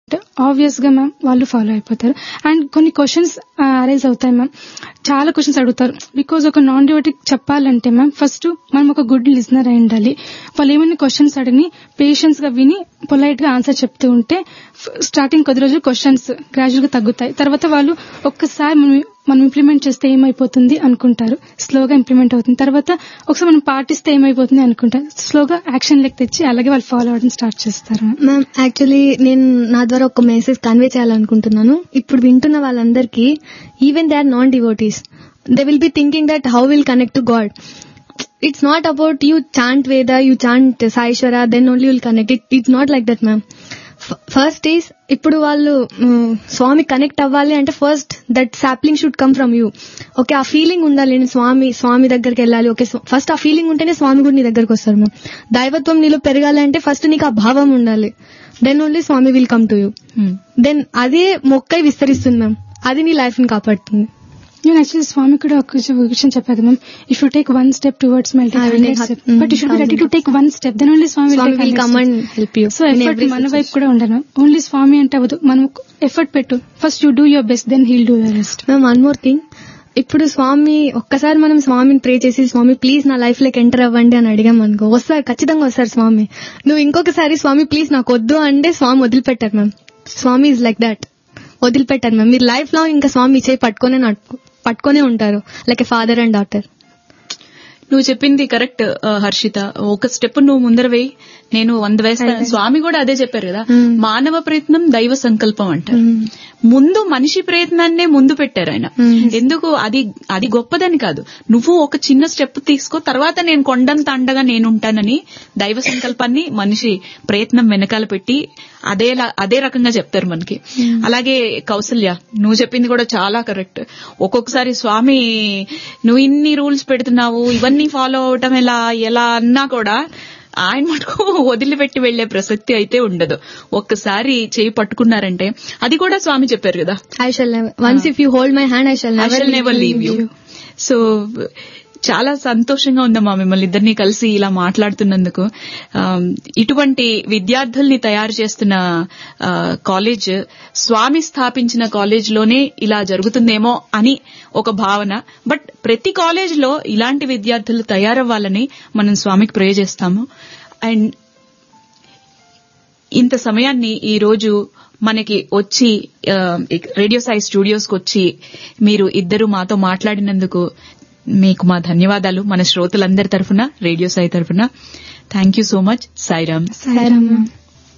Obvious గా ma'am వాళ్ళు follow అయిపోతారు అండ్ కొన్ని క్వశ్చన్స్ అరైజ్ అవుతాయి మ్యామ్ చాలా క్వశ్చన్స్ అడుగుతారు బికాజ్ ఒక నాన్ డివోటిక్ చెప్పాలంటే మ్యామ్ ఫస్ట్ మనం ఒక గుడ్ లిజనర్ అయి ఉండాలి వాళ్ళు ఏమైనా క్వశ్చన్స్ అడిగి పేషెన్స్ గా విని పొలైట్ గా ఆన్సర్ చెప్తూ ఉంటే స్టార్టింగ్ కొద్ది రోజులు క్వశ్చన్స్ గ్రాడ్యువల్ గా తగ్గుతాయి తర్వాత వాళ్ళు ఒక్కసారి మనం మనం ఇంప్లిమెంట్ చేస్తే ఏమైపోతుంది అనుకుంటారు స్లోగా ఇంప్లిమెంట్ అవుతుంది తర్వాత ఒకసారి మనం పాటిస్తే ఏమైపోతుంది అనుకుంటారు స్లోగా యాక్షన్ లెక్క తెచ్చి అలాగే వాళ్ళు ఫాలో అవడం స్టార్ట్ చేస్తారు మ్యామ్ యాక్చువల్లీ నేను నా ద్వారా ఒక మెసేజ్ కన్వే చేయాలనుకుంటున్నాను ఇప్పుడు వింటున్న వాళ్ళందరికీ even they are non devotees they will be thinking that how will connect to God it's not about you chant Veda you chant Saishwara then only will connect it it's not like that ma'am first is ఇప్పుడు వాళ్ళు మ్, Swami connect అవ్వాలి అంటే first that sapling should come from you okay ఆ feeling ఉండాలి నేను స్వామి స్వామి దగ్గరికి వెళ్ళాలి ఓకే ఫస్ట్ ఆ ఫీలింగ్ ఉంటేనే స్వామి కూడా నీ దగ్గరకు వస్తారు మ్యామ్ దైవత్వం నీలో పెరగాలి అంటే ఫస్ట్ నీకు ఆ భావం ఉండాలి then only Swami will come to you then అదే మొక్కై విస్తరిస్తుంది మ్యామ్ అది నీ లైఫ్ ని కాపాడుతుంది నేను యాక్చువల్లీ స్వామి కూడా ఒక విషయం- ఒక విషయం చెప్పాను ma'am if you take one step towards my I will take step mm, but you should be ready to take one step then only Swami Swami will come and help you so effort మన వైపు కూడా ఉండను only స్వామి అంటే అవ్వదు మనం effort పెట్టు first you do your best then heal do your best ma'am one more thing ఇప్పుడు స్వామి ఒక్కసారి మనం స్వామిని ప్రే చేసి స్వామి ప్లీజ్ నా లైఫ్ లోకి ఎంటర్ అవ్వండి అని అడిగాం అనుకో వస్తారు ఖచ్చితంగా వస్తారు స్వామి నువ్వు ఇంకొకసారి స్వామి ప్లీజ్ నాకు వద్దు అంటే స్వామి వదిలిపెట్టారు ma'am Swami is like that వదిలిపెట్టారు మ్యామ్ మీరు లైఫ్ లాంగ్ ఇంకా స్వామి చేయి పట్టుకునే నడు- పట్టుకునే ఉంటారు like a father and daughter నువ్వు చెప్పింది కరెక్ట్ ఆ, హర్షిత ఒక స్టెప్ నువ్వు ముందర వేయి నేను వంద వేస్తాను స్వామి కూడా అదే చెప్పారు కదా మ్మ్. మానవ ప్రయత్నం దైవ సంకల్పం అంటారు మ్మ్. ముందు మనిషి ప్రయత్నాన్నే ముందు పెట్టారు ఆయన మ్మ్. ఎందుకు అది అది గొప్పదని కాదు నువ్వు ఒక చిన్న స్టెప్ తీసుకో తర్వాత నేను కొండంత అండగా నేనుంటానని దైవ సంకల్పాన్ని మనిషి ప్రయత్నం వెనకాల పెట్టి అదే అదే రకంగా చెప్తారు మనకి అలాగే కౌసల్య నువ్వు చెప్పింది కూడా చాలా కరెక్ట్ ఒక్కొక్కసారి స్వామి నువ్వు ఇన్ని రూల్స్ పెడుతున్నావు ఇవన్నీ ఫాలో అవటం ఎలా ఎలా అన్నా కూడా ఆయన మటుకు వదిలిపెట్టి వెళ్లే ప్రసక్తి అయితే ఉండదు ఒక్కసారి చేయి పట్టుకున్నారంటే అది కూడా స్వామి చెప్పారు కదా I shall once if you hold my hand I shall I shall never leave you so చాలా సంతోషంగా ఉందమ్మా మిమ్మల్ని ఇద్దరిని కలిసి ఇలా మాట్లాడుతున్నందుకు ఆమ్, ఇటువంటి విద్యార్థుల్ని తయారు చేస్తున్న ఆ, కాలేజ్ స్వామి స్థాపించిన కాలేజ్ లోనే ఇలా జరుగుతుందేమో అని ఒక భావన బట్ ప్రతి కాలేజ్ లో ఇలాంటి విద్యార్థులు తయారవ్వాలని మనం స్వామికి ప్రే చేస్తాము అండ్ ఇంత సమయాన్ని ఈ రోజు మనకి వచ్చి ఆ, ఇక్- రేడియో సాయి స్టూడియోస్ కి వచ్చి మీరు ఇద్దరు మాతో మాట్లాడినందుకు మీకు మా ధన్యవాదాలు మన శ్రోతలందరి తరఫున రేడియో సాయి తరఫున thank you so much Sairam సరే